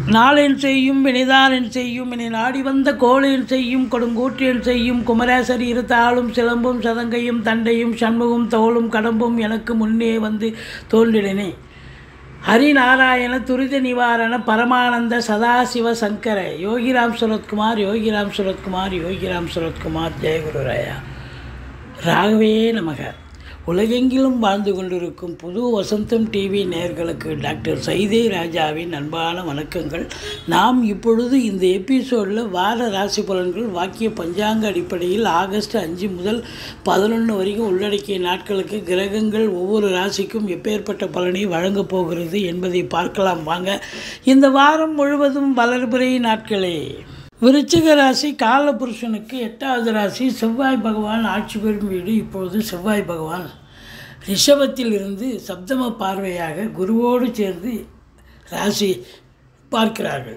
நாளென் செய்யும் வினைதானென் செய்யும் இனி நாடி வந்த கோளென் செய்யும் கொடுங்கூற்றியன் செய்யும் குமரேசர் இருத்தாளும் சிலம்பும் சதங்கையும் தண்டையும் சண்முகம் தோளும் கடம்பும் எனக்கு முன்னே வந்து தோன்றினே ஹரிநாராயண துரித நிவாரண பரமானந்த சதாசிவ சங்கர யோகிராம் சுரத்குமார் யோகிராம் சுரத்குமார் யோகிராம் சுரத்குமார் ஜெயகுருராயா ராகவே நமக உலகெங்கிலும் வாழ்ந்து கொண்டிருக்கும் புது வசந்தம் டிவி நேயர்களுக்கு டாக்டர் சைதே ராஜாவின் அன்பான வணக்கங்கள் நாம் இப்பொழுது இந்த எபிசோடில் வார ராசி பலன்கள் வாக்கிய பஞ்சாங்க அடிப்படையில் ஆகஸ்ட் அஞ்சு முதல் பதினொன்று வரைக்கும் உள்ளடக்கிய நாட்களுக்கு கிரகங்கள் ஒவ்வொரு ராசிக்கும் எப்பேற்பட்ட பலனை வழங்கப் போகிறது என்பதை பார்க்கலாம் வாங்க இந்த வாரம் முழுவதும் வளர்பிறை நாட்களே விருச்சிக ராசி காலபுருஷனுக்கு எட்டாவது ராசி செவ்வாய் பகவான் ஆட்சி பெறும் வீடு இப்பொழுது செவ்வாய் பகவான் ரிஷபத்தில் இருந்து சப்தம பார்வையாக குருவோடு சேர்ந்து ராசி பார்க்கிறார்கள்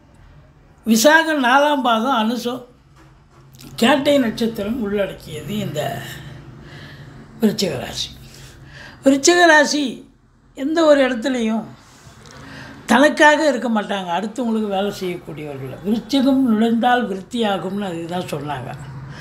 விசாக நாலாம் பாதம் அனுசம் கேட்டை நட்சத்திரம் உள்ளடக்கியது இந்த விருச்சிக ராசி விருச்சிக ராசி எந்த ஒரு இடத்துலையும் தனக்காக இருக்க மாட்டாங்க அடுத்தவங்களுக்கு வேலை செய்யக்கூடியவர்கள் விருச்சிகம் நுழைந்தால் விருத்தியாகும்னு அதுதான் சொன்னாங்க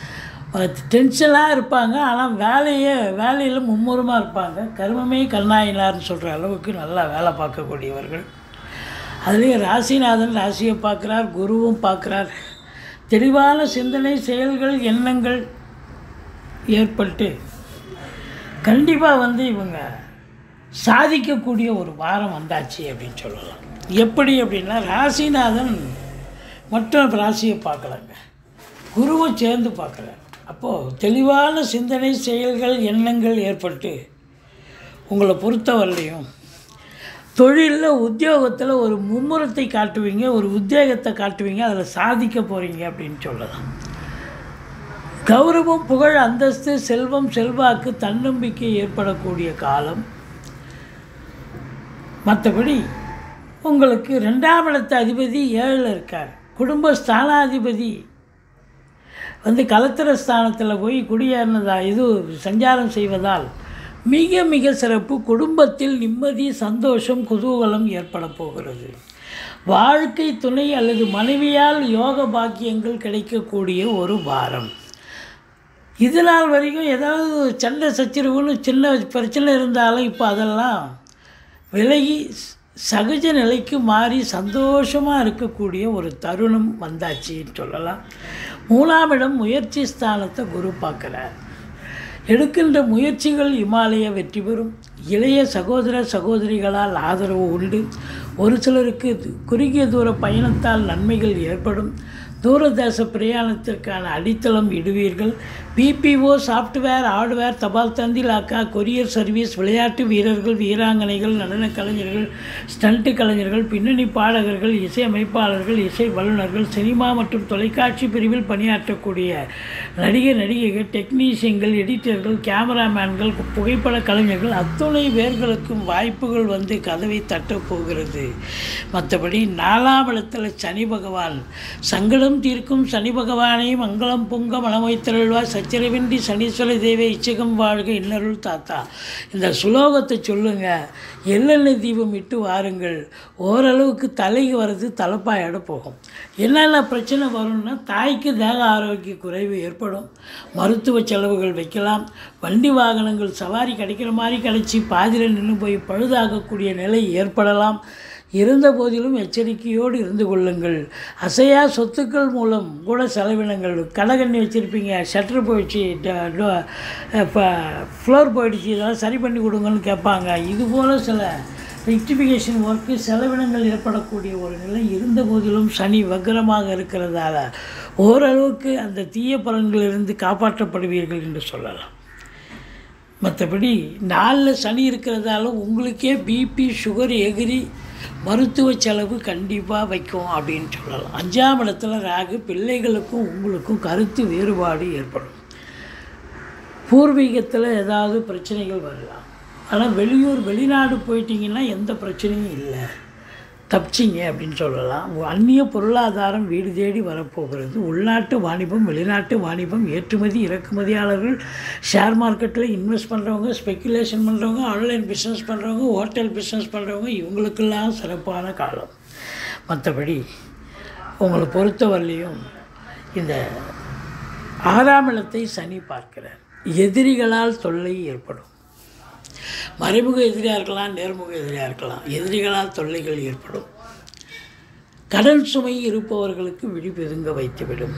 டென்ஷனாக இருப்பாங்க ஆனால் வேலையே வேலையில் மும்முரமாக இருப்பாங்க கர்மமே கருணாயினார்னு சொல்கிற அளவுக்கு நல்லா வேலை பார்க்கக்கூடியவர்கள் அதுலேயும் ராசிநாதன் ராசியை பார்க்குறார் குருவும் பார்க்குறார் தெளிவான சிந்தனை செயல்கள் எண்ணங்கள் ஏற்பட்டு கண்டிப்பாக வந்து இவங்க சாதிக்கக்கூடிய ஒரு வாரம் வந்தாச்சு அப்படின்னு சொல்லலாம் எப்படி அப்படின்னா ராசிநாதன் மற்ற ராசியை பார்க்கலாங்க குருவும் சேர்ந்து பார்க்குறார் அப்போது தெளிவான சிந்தனை செயல்கள் எண்ணங்கள் ஏற்பட்டு உங்களை பொறுத்தவரையிலையும் தொழிலில் உத்தியோகத்தில் ஒரு மும்முரத்தை காட்டுவீங்க ஒரு உத்வேகத்தை காட்டுவீங்க அதில் சாதிக்க போகிறீங்க அப்படின்னு சொல்லலாம் கௌரவம் புகழ் அந்தஸ்து செல்வம் செல்வாக்கு தன்னம்பிக்கை ஏற்படக்கூடிய காலம் மற்றபடி உங்களுக்கு ரெண்டாம் இடத்து அதிபதி ஏழில் இருக்கார் குடும்ப ஸ்தானாதிபதி வந்து கலத்திர ஸ்தானத்தில் போய் குடியேறினதா இது சஞ்சாரம் செய்வதால் மிக மிக சிறப்பு குடும்பத்தில் நிம்மதி சந்தோஷம் குதூகலம் ஏற்பட போகிறது வாழ்க்கை துணை அல்லது மனைவியால் யோக பாக்கியங்கள் கிடைக்கக்கூடிய ஒரு வாரம் இது நாள் வரைக்கும் ஏதாவது சண்டை சச்சரவுன்னு சின்ன பிரச்சனை இருந்தாலும் இப்போ அதெல்லாம் விலகி சகஜ நிலைக்கு மாறி சந்தோஷமாக இருக்கக்கூடிய ஒரு தருணம் வந்தாச்சின்னு சொல்லலாம் மூணாம் இடம் முயற்சி ஸ்தானத்தை குரு பார்க்குறார் எடுக்கின்ற முயற்சிகள் இமாலய வெற்றி பெறும் இளைய சகோதர சகோதரிகளால் ஆதரவு உண்டு ஒரு சிலருக்கு குறுகிய தூர பயணத்தால் நன்மைகள் ஏற்படும் தூரதேச பிரயாணத்திற்கான அடித்தளம் இடுவீர்கள் பிபிஓ சாஃப்ட்வேர் ஹார்ட்வேர் தபால் தந்தி லாக்கா கொரியர் சர்வீஸ் விளையாட்டு வீரர்கள் வீராங்கனைகள் நடன கலைஞர்கள் ஸ்டண்ட் கலைஞர்கள் பின்னணி பாடகர்கள் இசையமைப்பாளர்கள் இசை வல்லுநர்கள் சினிமா மற்றும் தொலைக்காட்சி பிரிவில் பணியாற்றக்கூடிய நடிகர் நடிகைகள் டெக்னீஷியன்கள் எடிட்டர்கள் கேமராமேன்கள் புகைப்பட கலைஞர்கள் அத்துணை பேர்களுக்கும் வாய்ப்புகள் வந்து கதவை தட்டப் போகிறது மற்றபடி நாலாம் இடத்துல சனி பகவான் சங்கடம் தீர்க்கும் சனி பகவானை மங்களம் பொங்க மனமைத்திரழ்வார் சச்சரவின்றி சனீஸ்வர தேவை இச்சகம் வாழ்க இன்னருள் தாத்தா இந்த சுலோகத்தை சொல்லுங்க எள்ளெண்ணெய் தீபம் இட்டு வாருங்கள் ஓரளவுக்கு தலைக்கு வர்றது தலைப்பாயோட போகும் என்னென்ன பிரச்சனை வரும்னா தாய்க்கு தேக ஆரோக்கிய குறைவு ஏற்படும் மருத்துவ செலவுகள் வைக்கலாம் வண்டி வாகனங்கள் சவாரி கிடைக்கிற மாதிரி கிடைச்சி பாதியில் நின்று போய் பழுதாகக்கூடிய நிலை ஏற்படலாம் இருந்த போதிலும் எச்சரிக்கையோடு இருந்து கொள்ளுங்கள் அசையா சொத்துக்கள் மூலம் கூட செலவினங்கள் கடகண்ணி வச்சுருப்பீங்க ஷட்டர் போயிடுச்சு இப்போ ஃப்ளோர் போயிடுச்சு இதெல்லாம் சரி பண்ணி கொடுங்கன்னு கேட்பாங்க இதுபோல் சில ரெக்டிஃபிகேஷன் ஒர்க்கு செலவினங்கள் ஏற்படக்கூடிய ஒரு நிலை இருந்த போதிலும் சனி வக்ரமாக இருக்கிறதால ஓரளவுக்கு அந்த தீய பலன்களிலிருந்து காப்பாற்றப்படுவீர்கள் என்று சொல்லலாம் மற்றபடி நாளில் சனி இருக்கிறதால உங்களுக்கே பிபி சுகர் எகிரி மருத்துவ செலவு கண்டிப்பாக வைக்கும் அப்படின்னு சொல்லலாம் அஞ்சாம் இடத்துல ராகு பிள்ளைகளுக்கும் உங்களுக்கும் கருத்து வேறுபாடு ஏற்படும் பூர்வீகத்தில் ஏதாவது பிரச்சனைகள் வரலாம் ஆனால் வெளியூர் வெளிநாடு போயிட்டீங்கன்னா எந்த பிரச்சனையும் இல்லை தப்பிச்சிங்க அப்படின்னு சொல்லலாம் அந்நிய பொருளாதாரம் வீடு தேடி வரப்போகிறது உள்நாட்டு வாணிபம் வெளிநாட்டு வாணிபம் ஏற்றுமதி இறக்குமதியாளர்கள் ஷேர் மார்க்கெட்டில் இன்வெஸ்ட் பண்ணுறவங்க ஸ்பெக்குலேஷன் பண்ணுறவங்க ஆன்லைன் பிஸ்னஸ் பண்ணுறவங்க ஹோட்டல் பிஸ்னஸ் பண்ணுறவங்க இவங்களுக்கெல்லாம் சிறப்பான காலம் மற்றபடி உங்களை பொறுத்தவரையிலையும் இந்த ஆறாம் இடத்தை சனி பார்க்கிறார் எதிரிகளால் தொல்லை ஏற்படும் மறைமுக எதிரியாக இருக்கலாம் நேர்முக எதிரியாக இருக்கலாம் எதிரிகளால் தொல்லைகள் ஏற்படும் கடன் சுமை இருப்பவர்களுக்கு விழிப்பெதுங்க வைத்துவிடும்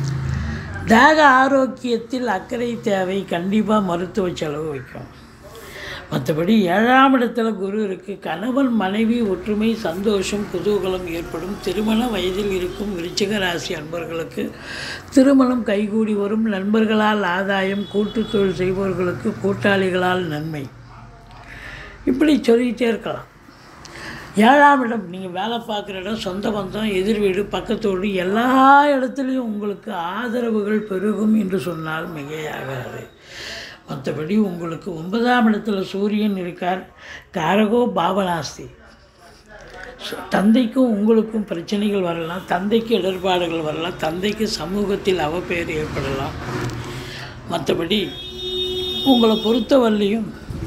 தேக ஆரோக்கியத்தில் அக்கறை தேவை கண்டிப்பாக மருத்துவ செலவு வைக்கும் மற்றபடி ஏழாம் இடத்துல குரு இருக்குது கணவன் மனைவி ஒற்றுமை சந்தோஷம் குதூகலம் ஏற்படும் திருமண வயதில் இருக்கும் விருச்சிக ராசி அன்பர்களுக்கு திருமணம் கைகூடி வரும் நண்பர்களால் ஆதாயம் கூட்டுத் தொழில் செய்பவர்களுக்கு கூட்டாளிகளால் நன்மை இப்படி சொல்லிக்கிட்டே இருக்கலாம் ஏழாம் இடம் நீங்கள் வேலை பார்க்குற இடம் சொந்த பந்தம் எதிர் வீடு பக்கத்து வீடு எல்லா இடத்துலையும் உங்களுக்கு ஆதரவுகள் பெருகும் என்று சொன்னால் மிகையாகாது மற்றபடி உங்களுக்கு ஒன்பதாம் இடத்துல சூரியன் இருக்கார் காரகோ பாவனாஸ்தி சு- தந்தைக்கும் உங்களுக்கும் பிரச்சனைகள் வரலாம் தந்தைக்கு இடர்பாடுகள் வரலாம் தந்தைக்கு சமூகத்தில் அவப்பெயர் ஏற்படலாம் மற்றபடி உங்களை பொறுத்தவரையிலையும்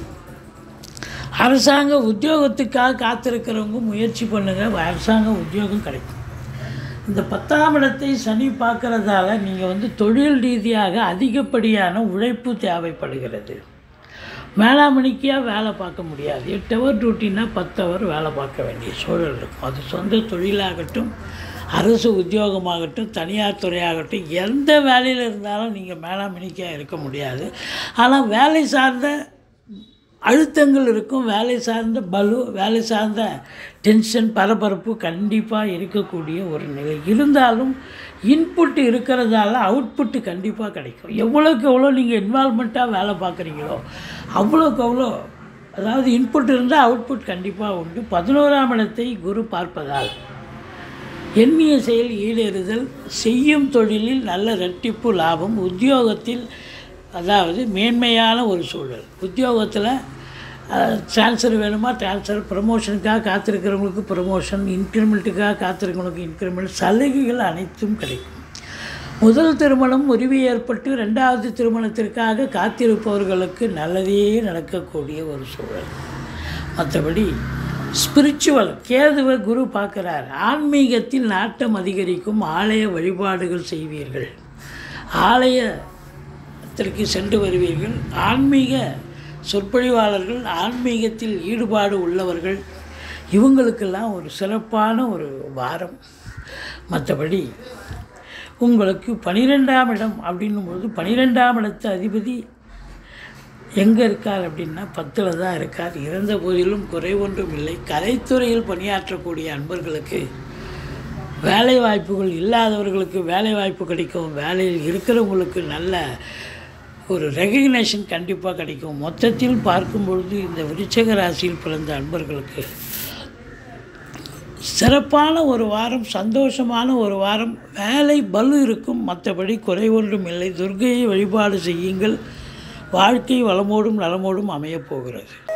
அரசாங்க உத்தியோகத்துக்காக காத்திருக்கிறவங்க முயற்சி பண்ணுங்கள் அரசாங்க உத்தியோகம் கிடைக்கும் இந்த பத்தாம் இடத்தை சனி பார்க்கறதால நீங்கள் வந்து தொழில் ரீதியாக அதிகப்படியான உழைப்பு தேவைப்படுகிறது மேலாமணிக்காக வேலை பார்க்க முடியாது எட்டு ஹவர் டியூட்டினா பத்து ஹவர் வேலை பார்க்க வேண்டிய சூழல் இருக்கும் அது சொந்த தொழிலாகட்டும் அரசு உத்தியோகமாகட்டும் தனியார் துறையாகட்டும் எந்த வேலையில் இருந்தாலும் நீங்கள் மேலாமணிக்காக இருக்க முடியாது ஆனால் வேலை சார்ந்த அழுத்தங்கள் இருக்கும் வேலை சார்ந்த பலு வேலை சார்ந்த டென்ஷன் பரபரப்பு கண்டிப்பாக இருக்கக்கூடிய ஒரு நிலை இருந்தாலும் இன்புட் இருக்கிறதால அவுட்புட்டு கண்டிப்பாக கிடைக்கும் எவ்வளோக்கு எவ்வளோ நீங்கள் இன்வால்மெண்ட்டாக வேலை பார்க்குறீங்களோ அவ்வளோக்கு அவ்வளோ அதாவது இன்புட் இருந்தால் அவுட்புட் கண்டிப்பாக உண்டு பதினோராம் இடத்தை குரு பார்ப்பதால் எண்ணிய செயல் ஈடேறுதல் செய்யும் தொழிலில் நல்ல ரெட்டிப்பு லாபம் உத்தியோகத்தில் அதாவது மேன்மையான ஒரு சூழல் உத்தியோகத்தில் ட்ரான்ஸ்ஃபர் வேணுமா ட்ரான்ஸ்ஃபர் ப்ரமோஷனுக்காக காத்திருக்கிறவங்களுக்கு ப்ரமோஷன் இன்க்ரிமெண்ட்டுக்காக காத்திருக்கிறவங்களுக்கு இன்க்ரிமெண்ட் சலுகைகள் அனைத்தும் கிடைக்கும் முதல் திருமணம் உரிமை ஏற்பட்டு ரெண்டாவது திருமணத்திற்காக காத்திருப்பவர்களுக்கு நல்லதே நடக்கக்கூடிய ஒரு சூழல் மற்றபடி ஸ்பிரிச்சுவல் கேதுவை குரு பார்க்குறார் ஆன்மீகத்தில் நாட்டம் அதிகரிக்கும் ஆலய வழிபாடுகள் செய்வீர்கள் ஆலயத்திற்கு சென்று வருவீர்கள் ஆன்மீக சொற்பொழிவாளர்கள் ஆன்மீகத்தில் ஈடுபாடு உள்ளவர்கள் இவங்களுக்கெல்லாம் ஒரு சிறப்பான ஒரு வாரம் மற்றபடி உங்களுக்கு பனிரெண்டாம் இடம் அப்படின்னும்போது பனிரெண்டாம் இடத்து அதிபதி எங்கே இருக்கார் அப்படின்னா பத்தில் தான் இருக்கார் இருந்த போதிலும் குறை ஒன்றும் இல்லை கலைத்துறையில் பணியாற்றக்கூடிய அன்பர்களுக்கு வேலை வாய்ப்புகள் இல்லாதவர்களுக்கு வேலை வாய்ப்பு கிடைக்கும் வேலையில் இருக்கிறவங்களுக்கு நல்ல ஒரு ரெகக்னேஷன் கண்டிப்பாக கிடைக்கும் மொத்தத்தில் பார்க்கும் பொழுது இந்த விருச்சக ராசியில் பிறந்த அன்பர்களுக்கு சிறப்பான ஒரு வாரம் சந்தோஷமான ஒரு வாரம் வேலை பலு இருக்கும் மற்றபடி குறை ஒன்றும் இல்லை துர்க்கையை வழிபாடு செய்யுங்கள் வாழ்க்கை வளமோடும் நலமோடும் அமையப் போகிறது